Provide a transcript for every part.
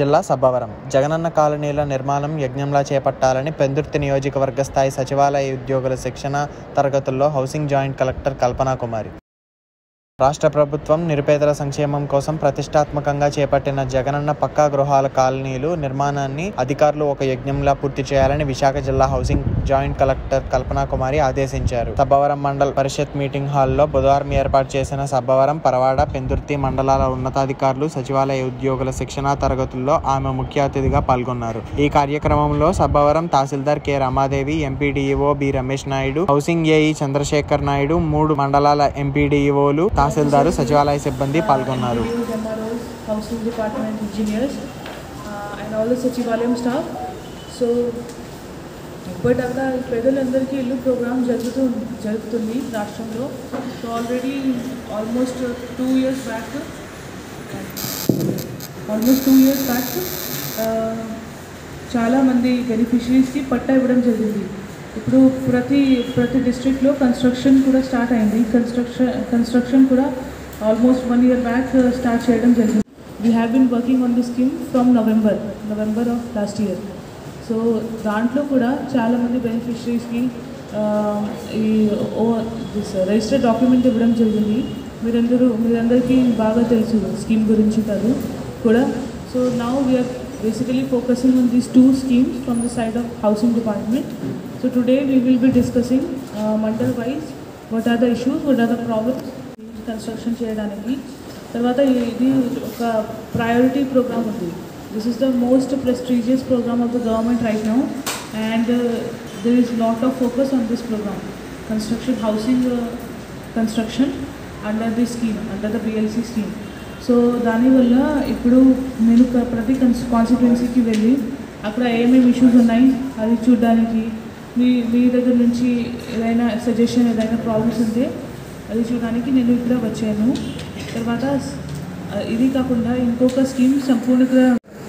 జిల్లా సబ్బవరం జగనన్న కాలనీల నిర్మాణం యజ్ఞంలా చేపట్టాలని పెందుర్తి నియోజకవర్గ స్థాయి సచివాలయ ఉద్యోగుల శిక్షణ తరగతుల్లో housing joint collector Kalpana Kumari రాష్ట్ర ప్రభుత్వం నిరుపేదల సంక్షేమం కోసం ప్రతిష్టాత్మకంగా చేపట్టిన జగనన్న పక్కా గృహాల కాలనీలు నిర్మాణాన్ని అధికారులు ఒక యజ్ఞంలా పూర్తి చేయాలని విశాఖ జిల్లా housing joint collector Kalpana Kumari ఆదేశించారు సబ్బవరం మండల్ పరిషత్ మీటింగ్ హాల్లో బుధవారం ఏర్పాటు చేసిన సబ్బవరం పరవాడ పెందుర్తి మండలాల ఉన్నతాధికారులు సచివాలయ ఉద్యోగుల శిక్షణా తరగతుల్లో ఆమె ముఖ్య అతిథిగా పాల్గొన్నారు ఈ కార్యక్రమంలో Sabbavaram tahsildar K Ramadevi MPDEO B Ramesh Naidu housing AE Chandrasekhar Naidu మూడు మండలాల ఎంపీడీఈఓలు తహసీల్దారు సచివాలయ సిబ్బంది పాల్గొన్నారు MROs, housing department engineers, uh, and all the సచివాలయం స్టాఫ్ సో బట్ అక్కడ పేదలందరికీ ఇల్లు ప్రోగ్రామ్ జరుగుతూ జరుగుతుంది రాష్ట్రంలో so already almost two years back almost two years back చాలామంది బెనిఫిషరీస్కి పట్టా ఇవ్వడం జరిగింది ఇప్పుడు ప్రతి ప్రతి డిస్ట్రిక్ట్లో కన్స్ట్రక్షన్ కూడా స్టార్ట్ అయింది కన్స్ట్రక్షన్ కన్స్ట్రక్షన్ కూడా almost one year back start చేయడం జరిగింది we have been working on the scheme from November November of last year so దాంట్లో కూడా చాలామంది బెనిఫిషరీస్కి ఈ ఓ దిస్ రిజిస్టర్డ్ డాక్యుమెంట్ ఇవ్వడం జరిగింది మీరందరూ మీరందరికీ బాగా తెలుసు స్కీమ్ గురించి కాదు కూడా so now we're basically focusing on these two schemes from the side of housing department. So today we will be discussing uh, mandal wise what are the issues, what are the problems construction చేయడానికి తర్వాత ఇది ఒక priority program ఉంది this is the most prestigious program of the government right now and there is lot of focus on this program construction housing construction under the scheme under the BLC scheme so దానివల్ల ఇప్పుడు నేను ప్ర- ప్రతి కన్స్ కాన్స్టిట్యున్సీకి వెళ్ళి అక్కడ ఏమేమి issues ఉన్నాయి అది చూడడానికి మీ మీ దగ్గర నుంచి ఏదైనా సజెషన్ ఏదైనా ప్రాబ్లమ్స్ ఉంటే అది చూడడానికి నేను ఇక్కడ వచ్చాను తర్వాత స్- ఇది కాకుండా ఇంకొక స్కీమ్ సంపూర్ణంగా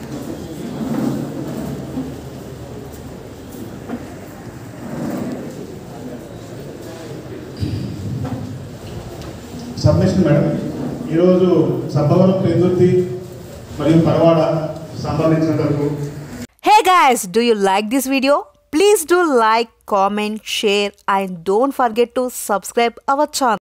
సబ్మిషన్ మేడం ఈరోజు సబ్బవరం పెందుర్తి మరియు Paravada సంబంధించినందుకు Hey guys, do you like this video? Please do like, comment, share and don't forget to subscribe our channel.